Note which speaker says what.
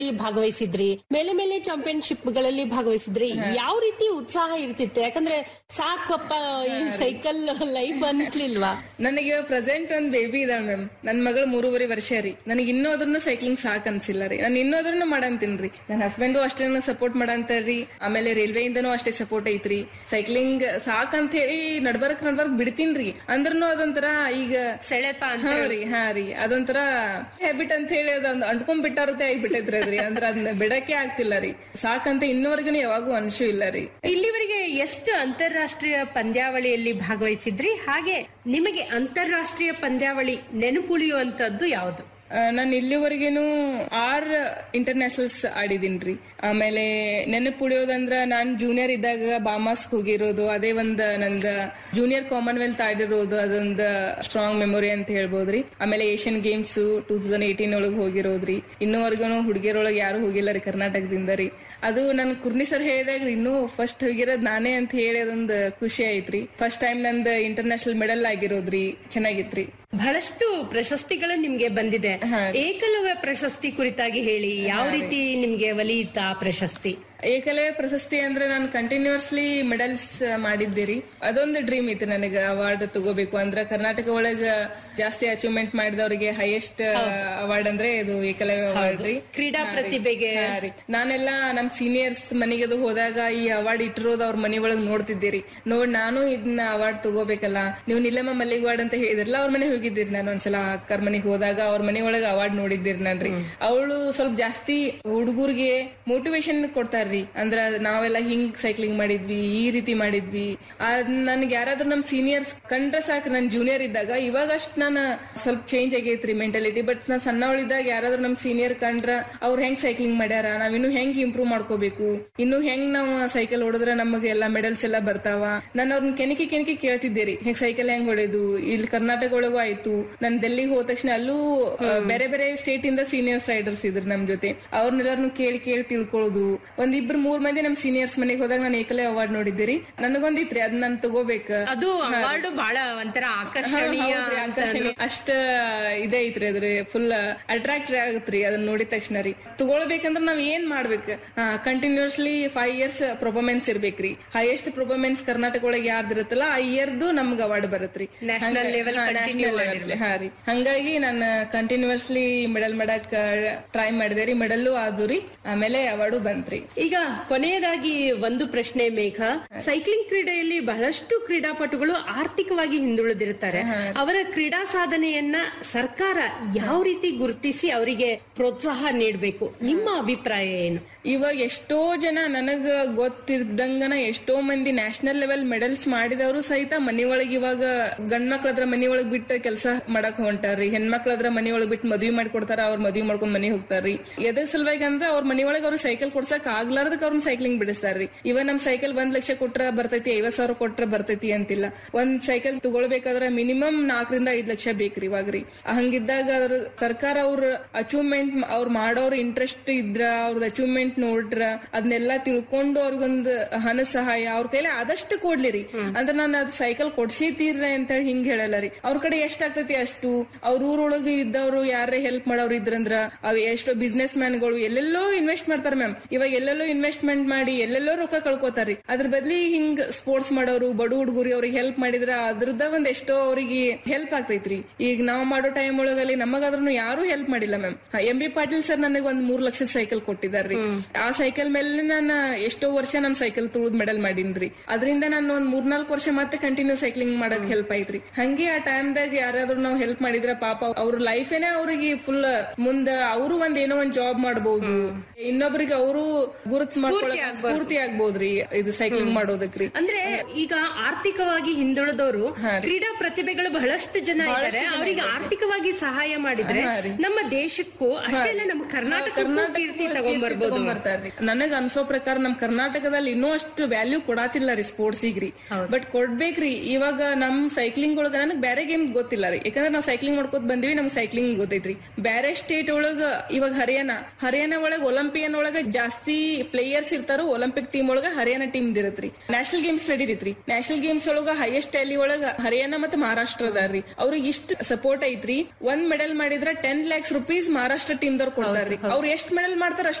Speaker 1: ಭಾಗವಹಿಸಿದ್ರಿ ಮೇಲೆ ಮೇಲೆ ಚಾಂಪಿಯನ್ಶಿಪ್ ಗಳಲ್ಲಿ ಭಾಗವಹಿಸಿದ್ರಿ ಯಾವ ರೀತಿ ಉತ್ಸಾಹ ಇರ್ತಿತ್ತು ಯಾಕಂದ್ರೆ ಸಾಕಪ್ಪ ಈ ಸೈಕಲ್ ಲೈಫ್ ಅನ್ಸ್ಲಿಲ್ವಾ
Speaker 2: ನನಗೆ ಪ್ರೆಸೆಂಟ್ ಒಂದ್ ಬೇಬಿ ಇದಾಳ ಮ್ಯಾಮ್ ನನ್ ಮಗಳು ಮೂರುವರೆ ವರ್ಷ ರೀ ನನಗೆ ಇನ್ನೋದ್ರೂ ಸೈಕ್ಲಿಂಗ್ ಸಾಕ್ ಅನ್ಸಿಲ್ಲ ರೀ ನಾನು ಇನ್ನೋದ್ರೂ ಮಾಡಂತೀನ್ರಿ ನನ್ನ ಹಸ್ಬೆಂಡು ಅಷ್ಟೇ ಸಪೋರ್ಟ್ ಮಾಡಂತಾರ್ರಿ ಆಮೇಲೆ ರೈಲ್ವೆ ಇಂದನೂ ಅಷ್ಟೇ ಸಪೋರ್ಟ್ ಐತ್ರಿ ಸೈಕ್ಲಿಂಗ್ ಸಾಕ್ ಅಂತ ಹೇಳಿ ನಡ್ಬರ್ಕ್ ನಡ್ಬರ್ಕ್ ಬಿಡ್ತೀನ್ರಿ ಅಂದ್ರೂ ಅದೊಂಥರ ಈಗ
Speaker 1: ಸೆಳೆತ ಅಂತ
Speaker 2: ಹಾ ರೀ ಹಾ ರೀ ಅದೊಂಥರ ಹ್ಯಾಬಿಟ್ ಅಂತ ಹೇಳಿ ಅದೊಂದ್ ಅಂಟ್ಕೊಂಡ್ ಬಿಟ್ಟಾರತೆ ಆಗ್ಬಿಟ್ಟೈತ್ರಿ ಅದ್ರಿ ಅಂದ್ರ ಅದನ್ನ ಬಿಡಕ್ಕೆ ಆಗ್ತಿಲ್ಲ ರೀ ಸಾಕಂತ ಇನ್ನವರೆಗೂ ಯಾವಾಗೂ ಅನ್ಸೂ ಇಲ್ಲ ರೀ
Speaker 1: ಇಲ್ಲಿವರೆಗೆ ಎಷ್ಟು ಅಂತಾರಾಷ್ಟ್ರೀಯ ಪಂದ್ಯಾವಳಿಯಲ್ಲಿ ಭಾಗವಹಿಸಿದ್ರಿ ಹಾಗೆ ನಿಮಗೆ ಅಂತಾರಾಷ್ಟ್ರೀಯ ಪಂದ್ಯಾವಳಿ ನೆನಪುಳಿಯುವಂತದ್ದು ಯಾವುದು
Speaker 2: ನಾನು ಇಲ್ಲಿವರೆಗೇನು ಆರ್ ಇಂಟರ್ನ್ಯಾಷನಲ್ಸ್ ಆಡಿದೀನ್ರಿ ಆಮೇಲೆ ನೆನಪುಳಿಯೋದಂದ್ರ ನಾನ್ ಜೂನಿಯರ್ ಇದ್ದಾಗ ಬಾಮಾಸ್ ಹೋಗಿರೋದು ಅದೇ ಒಂದ್ ನಂದ ಜೂನಿಯರ್ ಕಾಮನ್ವೆಲ್ತ್ ಆಡಿರೋದು ಅದೊಂದ್ ಸ್ಟ್ರಾಂಗ್ ಮೆಮೊರಿ ಅಂತ ಹೇಳ್ಬೋದ್ರಿ ಆಮೇಲೆ Asian games two thousand eighteen ಒಳಗ್ ಹೋಗಿರೋದ್ರಿ ಇನ್ನೂವರೆಗೂ ಹುಡುಗಿಯರೊಳಗೆ ಯಾರು ಹೋಗಿಲ್ಲ ರೀ ಕರ್ನಾಟಕದಿಂದ ರೀ ಅದು ನನ್ ಕುರ್ನಿ ಸರ್ ಹೇಳಿದಾಗ ಇನ್ನೂ ಫಸ್ಟ್ ಹೋಗಿರೋದ್ ನಾನೇ ಅಂತ ಹೇಳಿ ಅದೊಂದ್ ಖುಷಿ ಆಯ್ತ್ರಿ ಫಸ್ಟ್ ಟೈಮ್ ನಂದ್ ಇಂಟರ್ನ್ಯಾಷನಲ್ ಮೆಡಲ್ ಆಗಿರೋದ್ರಿ ಚೆನ್ನಾಗಿತ್ರಿ
Speaker 1: ಬಹಳಷ್ಟು ಪ್ರಶಸ್ತಿಗಳು ನಿಮ್ಗೆ ಬಂದಿದೆ ಏಕಲವ್ಯ ಪ್ರಶಸ್ತಿ ಕುರಿತಾಗಿ ಹೇಳಿ ಯಾವ ರೀತಿ ನಿಮ್ಗೆ ಒಲಿಯಿತಾ ಪ್ರಶಸ್ತಿ
Speaker 2: ಏಕಲವ್ಯ ಪ್ರಶಸ್ತಿ ಅಂದ್ರೆ ನಾನು ಕಂಟಿನ್ಯೂಸ್ಲಿ ಮೆಡಲ್ಸ್ ಮಾಡಿದ್ದೀರಿ ಅದೊಂದು ಡ್ರೀಮ್ ಇತ್ತು ನನಗೆ ಅವಾರ್ಡ್ ತಗೋಬೇಕು ಅಂದ್ರ ಕರ್ನಾಟಕ ಒಳಗ ಜಾಸ್ತಿ ಅಚೀವ್ಮೆಂಟ್ ಮಾಡಿದವರಿಗೆ ಹೈಯೆಸ್ಟ್ ಅವಾರ್ಡ್ ಅಂದ್ರೆ ಇದು ಏಕಲವ್ಯ ಅವಾರ್ಡ್ ರೀ
Speaker 1: ಕ್ರೀಡಾ ಪ್ರತಿಭೆಗೆ
Speaker 2: ಹಾ ರೀ. ನಾನೆಲ್ಲ ನಮ್ ಸೀನಿಯರ್ಸ್ ಮನೆಗೆ ಅದು ಹೋದಾಗ ಈ ಅವಾರ್ಡ್ ಇಟ್ಟಿರೋದು ಅವ್ರ ಮನೆ ಒಳಗ್ ನೋಡ್ತಿದ್ದೀರಿ ನೋಡ್ ನಾನು ಇದನ್ನ ಅವಾರ್ಡ್ ತಗೋಬೇಕಲ್ಲ ನೀವು ನಿಲ್ಲಮ್ಮ ಮಲ್ಲಿಗವಾಡ್ ಅಂತ ಹೇಳಿದ್ರಲ್ಲ ಅವ್ರ ಮನೆ ಹೋಗಿದ್ದೀರಿ ನಾನು ಒಂದ್ಸಲ ಅಕ್ಕರ್ ಮನೆಗೆ ಹೋದಾಗ ಅವ್ರ ಮನೆ ಒಳಗ ಅವಾರ್ಡ್ ನೋಡಿದ್ದೀರಿ ನಾನ್ರಿ ಅವಳು ಸ್ವಲ್ಪ ಜಾಸ್ತಿ ಹುಡುಗರಿಗೆ ಮೋಟಿವೇಶನ್ ಕೊಡ್ತಾರ್ರಿ ಅಂದ್ರ ನಾವೆಲ್ಲ ಹಿಂಗ್ ಸೈಕ್ಲಿಂಗ್ ಮಾಡಿದ್ವಿ ಈ ರೀತಿ ಮಾಡಿದ್ವಿ ನನ್ಗೆ ಯಾರಾದ್ರೂ ನಮ್ ಸೀನಿಯರ್ಸ್ ಕಂಡ್ರೆ ಸಾಕು ನನ್ ಜೂನಿಯರ್ ಇದ್ದಾಗ ಇವಾಗ ಅಷ್ಟ್ ನಾನು ಸ್ವಲ್ಪ ಚೇಂಜ್ ಆಗೈತ್ರಿ ಮೆಂಟಾಲಿಟಿ ಬಟ್ ನಾ ಸಣ್ಣವಳಿದ್ದಾಗ ಯಾರಾದ್ರೂ ನಮ್ ಸೀನಿಯರ್ ಕಂಡ್ರ ಅವ್ರ ಹೆಂಗ್ ಸೈಕ್ಲಿಂಗ್ ಮಾಡ್ಯಾರ ನಾವ್ ಇನ್ನು ಹೆಂಗ್ ಇಂಪ್ರೂವ್ ಮಾಡ್ಕೋಬೇಕು ಇನ್ನು ಹೆಂಗ್ ನಾವು ಸೈಕಲ್ ಹೊಡೆದ್ರೆ ನಮಗೆ ಎಲ್ಲಾ ಮೆಡಲ್ಸ್ ಎಲ್ಲ ಬರ್ತಾವ ನಾನು ಅವ್ರನ್ನ ಕೆನಕಿ ಕೆನಕಿ ಕೇಳ್ತಿದ್ದೇರಿ ಹೆಂಗ್ ಸೈಕಲ್ ಹೆಂಗ್ ಹೊಡೆದು ಇಲ್ಲಿ ಕರ್ನಾಟಕ ಒಳಗೂ ಆಯ್ತು ನಾನ್ ಡೆಲ್ಲಿಗೆ ಹೋದ ತಕ್ಷಣ ಅಲ್ಲೂ ಆ, ಬೇರೆ ಬೇರೆ ಸ್ಟೇಟ್ ಇಂದ ಸೀನಿಯರ್ಸ್ ರೈಡರ್ಸ್ ಇದ್ರು ನಮ್ ಜೊತೆ ಅವ್ರನ್ನೆಲ್ಲರನ್ನು ಕೇಳಿ ಕೇಳಿ ತಿಳ್ಕೊಳ್ಳೋದು ಒಂದಿಬ್ರು ಮೂರ್ ಮಂದಿ ನಮ್ ಸೀನಿಯರ್ಸ್ ಮನೆಗೆ ಹೋದಾಗ ನಾನು ಏಕಲೇ ಅವಾರ್ಡ್ ನೋಡಿದ್ದೀರಿ ನನಗೊಂದಿತ್ರಿ ಅದ್ ನಾನ್ ತಗೋಬೇಕ
Speaker 1: ಅದು ಅವಾರ್ಡ್ ಬಹಳ ಒಂಥರ ಆಕರ್ಷಣೀಯ
Speaker 2: ಹೌದ್ರಿ, ಆಕರ್ಷಣೆ. ಅಷ್ಟ ಇದೇ ಐತ್ರಿ ಅದ್ರ ಫುಲ್ ಅಟ್ರಾಕ್ಟ್ ಆಗತ್ರಿ ಅದನ್ನ ನೋಡಿದ ತಕ್ಷಣ ರೀ ತಗೊಳ್ಬೇಕಂದ್ರ ನಾವ್ ಏನ್ ಮಾಡ್ಬೇಕು ಕಂಟಿನ್ಯೂಸ್ಲಿ ಫೈವ್ ಇಯರ್ಸ್ ಪ್ರೊಫಾರ್ಮೆನ್ಸ್ ಇರ್ಬೇಕ್ರಿ ಹೈಯೆಸ್ಟ್ ಪ್ರೊಫಾರ್ಮೆನ್ಸ್ ಕರ್ನಾಟಕ ಒಳಗೆ ಯಾರ್ದಿರುತ್ತಲ್ಲ ಆ ಇಯರ್ದು ನಮ್ಗ್ ಅವಾರ್ಡ್ ಬರತ್ರಿ
Speaker 1: National
Speaker 2: ಹಂಗ-
Speaker 1: level
Speaker 2: ಹಾ,
Speaker 1: continue
Speaker 2: national level, ಹಾ ರೀ ಹಂಗಾಗಿ ನಾನು ಕಂಟಿನ್ಯೂಸ್ಲಿ ಮೆಡಲ್ ಮಾಡಕ್ ಟ್ರೈ ಮಾಡಿದೆ ರೀ ಮೆಡಲ್ಲು ಆದು ರೀ ಆಮೇಲೆ ಅವಾರ್ಡು ಬಂತ್ರಿ
Speaker 1: ಈಗ ಕೊನೆಯದಾಗಿ ಒಂದು ಪ್ರಶ್ನೆ ಮೇಘ ಸೈಕ್ಲಿಂಗ್ ಕ್ರೀಡೆಯಲ್ಲಿ ಬಹಳಷ್ಟು ಕ್ರೀಡಾಪಟುಗಳು ಆರ್ಥಿಕವಾಗಿ ಹಿಂದುಳಿದಿರುತ್ತಾರೆ ಅವರ ಕ್ರೀಡಾ ಸಾಧನೆಯನ್ನ ಸರ್ಕಾರ ಯಾವ ರೀತಿ ಗುರುತಿಸಿ ಅವರಿಗೆ ಪ್ರೋತ್ಸಾಹ ನೀಡಬೇಕು ನಿಮ್ಮ ಅಭಿಪ್ರಾಯ ಏನು
Speaker 2: ಇವಾಗ ಎಷ್ಟೋ ಜನ ನನಗ ಗೊತ್ತಿರ್ದಂಗನ ಎಷ್ಟೋ ಮಂದಿ ನ್ಯಾಷನಲ್ ಲೆವೆಲ್ ಮೆಡಲ್ಸ್ ಮಾಡಿದವರು ಸಹಿತ ಮನಿ ಒಳಗ್ ಇವಾಗ ಗಂಡ್ ಮಕ್ಳದ್ರ ಮನಿ ಒಳಗ್ ಬಿಟ್ಟು ಕೆಲಸ ಮಾಡಕ್ ಹೊಂಟಾರ್ರಿ ಹೆಣ್ಮಕ್ಳದ್ರ ಮನಿ ಒಳಗ್ ಬಿಟ್ಟು ಮದ್ವಿ ಮಾಡ್ಕೊಡ್ತಾರ ಅವ್ರ ಮದ್ವಿ ಮಾಡ್ಕೊಂಡ್ ಮನಿ ಹೋಗ್ತಾರ್ರಿ ಎದ್ರ ಸಲುವಾಗಿ ಅಂದ್ರೆ ಅವ್ರ ಮನಿ ಒಳಗ್ ಅವ್ರು ಸೈಕಲ್ ಕೊಡ್ಸಕ್ ಆಗ್ಲಾರ್ದಕ್ ಅವ್ರನ್ನ ಸೈಕ್ಲಿಂಗ್ ಬಿಡಿಸ್ತಾರ್ರಿ ಇವಾಗ ನಮ್ ಸೈಕಲ್ ಒಂದ್ ಲಕ್ಷ ಕೊಟ್ರ ಬರ್ತೈತಿ ಐವತ್ ಸಾವಿರ ಕೊಟ್ರ ಬರ್ತೈತಿ ಅಂತಿಲ್ಲ ಒಂದ್ ಸೈಕಲ್ ತಗೊಳ್ಬೇಕಾದ್ರ ಮಿನಿಮಮ್ ನಾಲ್ಕರಿಂದ ಐದ್ ಲಕ್ಷ ಬೇಕ್ರಿ ಇವಾಗ್ರಿ ಹಂಗಿದ್ದಾಗ ಅದ್ರ ಸರ್ಕಾರ ಅವ್ರ ಅಚೀವ್ಮೆಂಟ್ ಅವ್ರ ಮಾಡೋರ್ ಇಂಟ್ರೆಸ್ಟ್ ಇದ್ರ ಅವ್ರದ್ ಅಚೀವ್ಮೆಂಟ್ ನೋಡ್ರ ಅದನ್ನೆಲ್ಲ ತಿಳ್ಕೊಂಡು ಅವ್ರಿಗೊಂದು ಹಣ ಸಹಾಯ ಅವ್ರ ಕೈಲಿ ಆದಷ್ಟು ಕೊಡ್ಲಿರಿ ಅಂದ್ರೆ ನಾನು ಅದ್ ಸೈಕಲ್ ಕೊಡ್ಸೇ ತೀರ್ರೆ ಅಂತ ಹೇಳಿ ಹಿಂಗ್ ಹೇಳಲ್ಲ ರೀ ಅವ್ರ ಕಡೆ ಎಷ್ಟ್ ಆಗ್ತೈತಿ ಅಷ್ಟು ಅವ್ರ ಊರೊಳಗೆ ಇದ್ದವ್ರು ಯಾರೇ ಹೆಲ್ಪ್ ಮಾಡೋರು ಇದ್ರಂದ್ರ ಅವ್ ಎಷ್ಟೋ ಬಿಸ್ನೆಸ್ ಮ್ಯಾನ್ಗಳು ಎಲ್ಲೆಲ್ಲೋ ಇನ್ವೆಸ್ಟ್ ಮಾಡ್ತಾರ ಮ್ಯಾಮ್ ಇವಾಗ ಎಲ್ಲೆಲ್ಲೋ ಇನ್ವೆಸ್ಟ್ಮೆಂಟ್ ಮಾಡಿ ಎಲ್ಲೆಲ್ಲೋ ರೊಕ್ಕ ಕಳ್ಕೊತಾರ್ರಿ ಅದ್ರ ಬದ್ಲಿ ಹಿಂಗ್ ಸ್ಪೋರ್ಟ್ಸ್ ಮಾಡೋರು ಬಡ ಹುಡುಗರಿ ಅವ್ರಿಗೆ ಹೆಲ್ಪ್ ಮಾಡಿದ್ರ ಅದ್ರದ ಒಂದ್ ಎಷ್ಟೋ ಅವ್ರಿಗೆ ಹೆಲ್ಪ್ ಆಗ್ತೈತ್ರಿ ಈಗ ನಾವ್ ಮಾಡೋ ಟೈಮ್ ಒಳಗಲ್ಲಿ ನಮಗಾದ್ರೂ ಯಾರು ಹೆಲ್ಪ್ ಮಾಡಿಲ್ಲ ma'am M B Patil sir ನನಗೆ ಒಂದ್ ಮೂರ್ ಲಕ್ಷದ ಸೈಕಲ್ ಕೊಟ್ಟಿದಾರ್ರಿ ಆ ಸೈಕಲ್ ಮೇಲೆ ನಾನು ಎಷ್ಟೋ ವರ್ಷ ನನ್ ಸೈಕಲ್ ತುಳಿದ್ ಮೆಡಲ್ ಮಾಡೀನ್ರಿ ಅದರಿಂದ ನಾನು ಒಂದ್ ಮೂರ್ನಾಲ್ಕು ವರ್ಷ ಮತ್ತೆ ಕಂಟಿನ್ಯೂ ಸೈಕ್ಲಿಂಗ್ ಮಾಡಕ್ ಹೆಲ್ಪ್ ಐತ್ರಿ ಹಂಗೆ ಆ ಟೈಮ್ದಾಗ ಯಾರಾದ್ರೂ ನಾವು ಹೆಲ್ಪ್ ಮಾಡಿದ್ರ ಪಾಪ ಅವ್ರ ಲೈಫೇನೆ ಅವ್ರಿಗೆ ಫುಲ್ ಮುಂದ ಅವರು ಒಂದ್ ಏನೋ ಒಂದ್ ಜಾಬ್ ಮಾಡಬಹುದು ಇನ್ನೊಬ್ರಿಗೆ ಅವರು ಗುರುತ್ ಮಾಡ್ಕೊಳಕ್ ಸ್ಫೂರ್ತಿ ಆಗ್ಬೋದ್ರಿ ಇದು ಸೈಕ್ಲಿಂಗ್ ಮಾಡೋದಕ್ರಿ
Speaker 1: ಅಂದ್ರೆ ಈಗ ಆರ್ಥಿಕವಾಗಿ ಹಿಂದುಳಿದವರು ಕ್ರೀಡಾ ಪ್ರತಿಭೆಗಳು ಬಹಳಷ್ಟು ಜನ ಇದ್ದಾರೆ ಅವರಿಗೆ ಆರ್ಥಿಕವಾಗಿ ಸಹಾಯ ಮಾಡಿದ್ರೆ ನಮ್ಮ ದೇಶಕ್ಕೂ ಅಷ್ಟೇ ಅಲ್ಲ ನಮ್ಮ ಕರ್ನಾಟಕ ಕೀರ್ತಿ ತಗೊಂಡ್ಬರ್ಬೋದು
Speaker 2: ಬರ್ತಾರ್ರಿ ನನಗ್ ಅನ್ಸೋ ಪ್ರಕಾರ ನಮ್ ಕರ್ನಾಟಕದಲ್ಲಿ ಇನ್ನೂ ಅಷ್ಟು ವ್ಯಾಲ್ಯೂ ಕೊಡಾತಿಲ್ಲ ರೀ ಸ್ಪೋರ್ಟ್ಸಿಗ್ರಿ ಬಟ್ ಕೊಡ್ಬೇಕ್ರಿ ಇವಾಗ ನಮ್ ಸೈಕ್ಲಿಂಗ್ ಒಳಗ ನನಗ್ ಬೇರೆ ಗೇಮ್ ಗೊತ್ತಿಲ್ಲ ರೀ ಯಾಕಂದ್ರೆ ನಾವ್ ಸೈಕ್ಲಿಂಗ್ ಮಾಡ್ಕೋತ ಬಂದಿವಿ ನಮ್ ಸೈಕ್ಲಿಂಗ್ ಗೊತ್ತೈತ್ರಿ ಬೇರೆ ಸ್ಟೇಟ್ ಒಳಗ ಇವಾಗ ಹರಿಯಾಣ ಹರಿಯಾಣ ಒಳಗ ಒಲಿಂಪಿಯನ್ ಒಳಗ ಜಾಸ್ತಿ ಪ್ಲೇಯರ್ಸ್ ಇರ್ತಾರೋ ಒಲಿಂಪಿಕ್ ಟೀಮ್ ಒಳಗ ಹರಿಯಾಣ ಟೀಮ್ ಇರತ್ರಿ ನ್ಯಾಷನಲ್ ಗೇಮ್ಸ್ ನಡೀತಿತ್ರಿ ನ್ಯಾಷನಲ್ ಗೇಮ್ಸ್ ಒಳಗ ಹೈಯೆಸ್ಟ್ ಟ್ಯಾಲಿ ಒಳಗ ಹರಿಯಾಣ ಮತ್ತು ಮಹಾರಾಷ್ಟ್ರ ಅದಾರ್ರಿ ಅವ್ರಿಗೆ ಇಷ್ಟ ಸಪೋರ್ಟ್ ಐತ್ರಿ ಒಂದ್ ಮೆಡಲ್ ಮಾಡಿದ್ರ ten lakhs rupees Maharashtra team ದವ್ರು ಕೊಡ್ತಾರ್ರಿ ಅವ್ರು ಎಷ್ಟ್ ಮೆಡಲ್ ಮಾಡ್ತಾರ